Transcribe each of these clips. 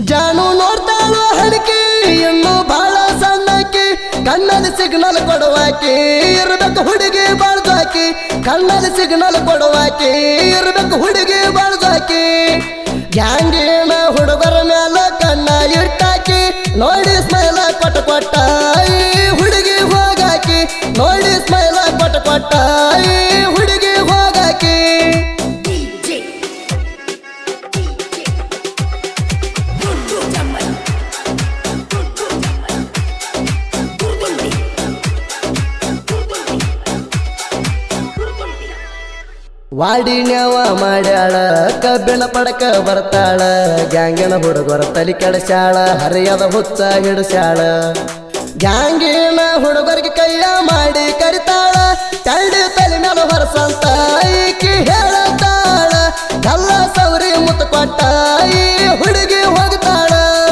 ಜಾನು ನೋಡ್ತಾಳು ಹಣಿಕೆ ಇನ್ನು ಬಹಳ ಸಣ್ಣಕ್ಕೆ ಕಣ್ಣಲ್ಲಿ ಸಿಗ್ನಲ್ ಕೊಡುವಾಕೆ ಇರ್ಬೇಕು ಹುಡುಗಿ ಬಾಳ್ದಾಕಿ ಕಣ್ಣಲ್ಲಿ ಸಿಗ್ನಲ್ ಕೊಡುವಾಕೆ ಇರ್ಬೇಕು ಹುಡುಗಿ ಬಾಳ್ದಾಕಿ ಗ್ಯಾಂಗೇನ ಹುಡುಗರ ಮ್ಯಾಲ ಕಣ್ಣ ಇಟ್ಟಾಕಿ ನೋಡಿ ಸ್ಮೈಲ ಕೊಟ್ಟ ಕೊಟ್ಟ ಈ ಹುಡುಗಿ ಹೋಗಾಕಿ ನೋಡಿ ಸ್ಮೈಲ ಕೊಟ್ಟ ಕೊಟ್ಟ ಈ ಹುಡುಗಿ ಹೋಗಾಕಿ DJ DJ Dudu Jamal Dudu Jamal Durdulli Durdulli Durdulli ವಾಡಿನ್ಯವ ಮಾಡ್ಯಾಳ ಕಬ್ಬಿಣ ಪಡಕ ಬರ್ತಾಳ ಗ್ಯಾಂಗಿನ ಹುಡುಗರ ತಲಿ ಕೆಡಸ್ಯಾಳ ಹರಿಯದ ಹುಚ್ಚ ಹಿಡಿಸ್ಯಾಳ ಗ್ಯಾಂಗಿನ ಹುಡುಗರಿಗೆ ಕೈಯ ಮಾಡಿ ಕರಿತಾಳ ತಂಡಿ ತಲೆ ಮೇಲೆ ಹೊರಸಂತ ಈಕಿ ಹೇಳತಾಳ ಕಲ್ಲ ಸೌರಿ ಮುತ್ತು ಕೊಟ್ಟ ಈ ಹುಡುಗಿ ಹೋಗ್ತಾಳ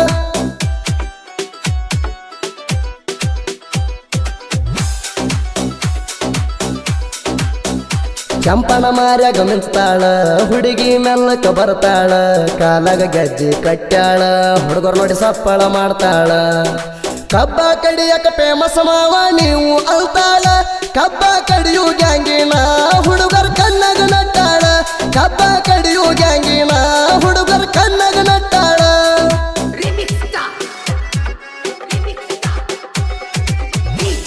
ಕೆಂಪನ ಮಾರ್ಯಾಗ ಮಿಂಚ್ತಾಳ ಹುಡುಗಿ ಮೆಲ್ಲಕ ಬರ್ತಾಳ ಕಾಲಾಗ ಗೆಜ್ಜಿ ಕಟ್ಟ್ಯಾಳ ಹುಡುಗರು ನೋಡಿ ಸಪ್ಪಳ ಮಾಡ್ತಾಳ ಕಬ್ಬ ಕಡಿಯಕ ಫೇಮಸ್ ಮಾವ ನೀವು ಅಂತಾಳ ಕಬ್ಬ ಕಡಿಯು ಗ್ಯಾಂಗಿನ ಹುಡುಗರ ಕಣ್ಣಾಗ ನಟ್ಟಾಳ ಕಬ್ಬ ಕಡಿಯು ಗ್ಯಾಂಗಿನ ಹುಡುಗರ ಕಣ್ಣಾಗ ನಟ್ಟಾಳ Remix Star Remix Star DJ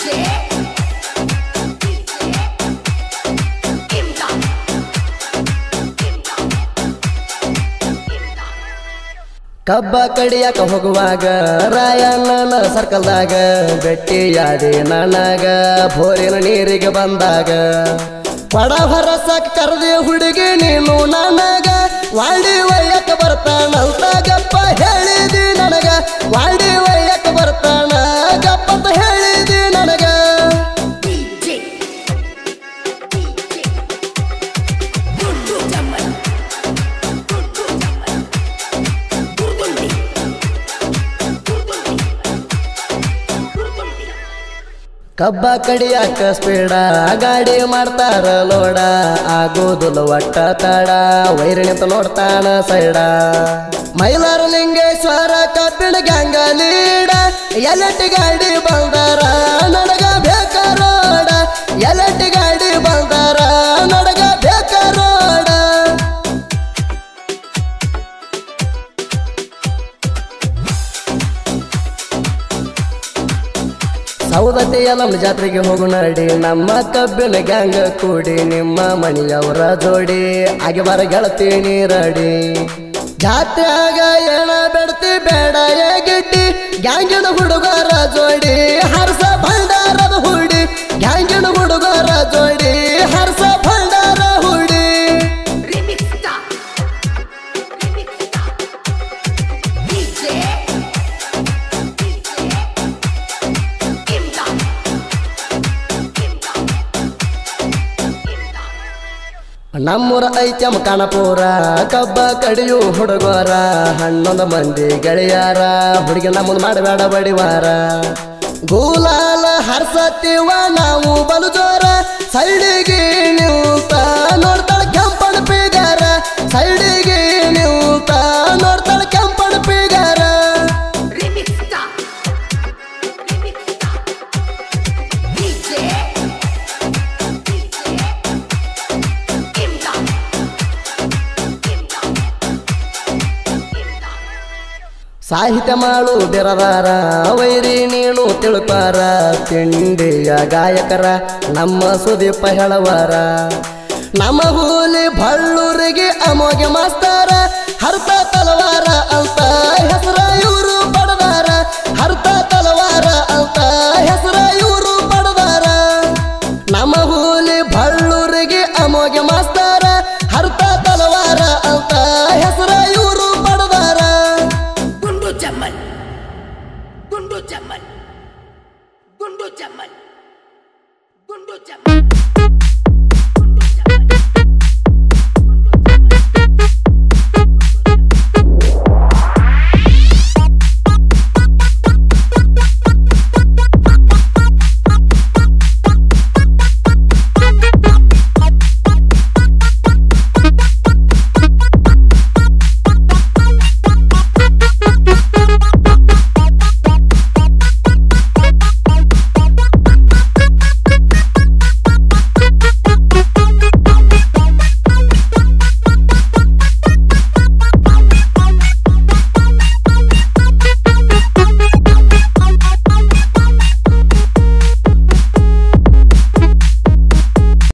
DJ Imdad Imdad Imdad ಕಬ್ಬ ಕಡಿಯಾಕ ಹೋಗುವಾಗ ರಾಯಣ್ಣನ ಸರ್ಕಲ್ದಾಗ ಗಟ್ಟಿಯಾದೆ ನನಗ ಭೋರಿನ ನೀರಿಗೆ ಬಂದಾಗ ಪಡ ಹೊರಸಕ ಕರೆದೆ ಹುಡುಗಿ ನೀನು ನನಗ ವಾಡಿ ಒಯ್ಯಕ ಬರ್ತಾನಂತ ಗಪ್ಪ ಹೇಳಿದಿ ನನಗ ವಾಡಿ ಒಯ್ಯಕ ಬರ್ತಾನ ಗಪ್ಪಂತ ಹೇಳಿದಿ ನನಗ DJ DJ Dudu Jamal Dudu Jamal Durdulli Durdulli Durdulli ಕಬ್ಬ ಕಡಿಯಾಕ ಸ್ಪೀಡ ಗಾಡಿ ಮಾಡ್ತಾರ ಲೋಡ ಆಗೋದಿಲ್ಲ ಒಟ್ಟ ತಾಡ ವೈರಣಿಂತ ನೋಡ್ತಾನ ಸೈಡ ಮೈಲಾರ ಲಿಂಗೇಶ್ವರ ಕಬ್ಬಿಣ ಗ್ಯಾಂಗ ಲೀಡ ಎಲೆಟ್ ಗಾಡಿ ಬಂದಾರ ನನಗ ಬೇಕ ರೋಡ ಎಲೆಟ್ ಗಾಡಿ ಬಂದಾರ ನನಗ ಬೇಕ ರೋಡ ಸೌದತ್ತೆಯ ನಮ್ಮ ಜಾತ್ರೆಗೆ ಹೋಗು ನಡಿ ನಮ್ಮ ಕಬ್ಬಿನ ಗ್ಯಾಂಗ ಕೂಡಿ ನಿಮ್ಮ ಮಣಿಯವರ ಜೋಡಿ ಆಗೆ ಬರ ಗೆಳತಿ ನೀರಡಿ ಜಾತ್ರೆಯಾಗ ಏನ ಬೆಡ್ತಿ ಬೇಡ ಏ ಗಿಟ್ಟಿ ಗ್ಯಾಂಗಿನ ಹುಡುಗರ ಜೋಡಿ ಹರ್ಸ ಭಂಡಾರದ ಹುಡಿ ಗ್ಯಾಂಗಿನ ಹುಡುಗರ ಜೋಡಿ ಹರ್ಸ ಭಂಡಾರ ಹುಡಿ Remix Star Remix Star DJ DJ Imdad Imdad Imdad ನಮ್ಮೂರ ಐತ್ಯಮ ಕಾಣಪುರ ಕಬ್ಬ ಕಡಿಯು ಹುಡುಗರ ಹನ್ನೊಂದು ಮಂದಿ ಗೆಳೆಯಾರ ಹುಡುಗಿ ನಮ್ಮದು ಮಾಡಬೇಡ ಬಡಿವಾರ ಗೂಲಾಲ ಹರ್ಸತ್ತೀವ ನಾವು ಬಲು ಜೋರ ಸೈಡಿಗೆ ನಿಲ್ತ ನೋಡ್ತಾಳ ಕೆಂಪಣ ಪೀಗಾರ ಸೈಡಿಗೆ ನಿಲ್ತ ನೋಡ್ತಾಳ ಕೆಂಪಣ ಪೀಗಾರ Remix Star Remix Star DJ DJ Imdad Imdad Imdad ಸಾಹಿತ್ಯ ಮಾಡು ಬೆರದಾರ ವೈರಿ ನೀನು ತಿಳ್ಪಾರ ತಿಂಡಿಯ ಗಾಯಕರ ನಮ್ಮ ಸುದೀಪ ಹೇಳವಾರ ನಮ್ಮ ಹೂಲಿ ಬಳ್ಳೂರಿಗೆ ಅಮೋಗೆ ಮಾಸ್ತಾರ ಹರ್ತ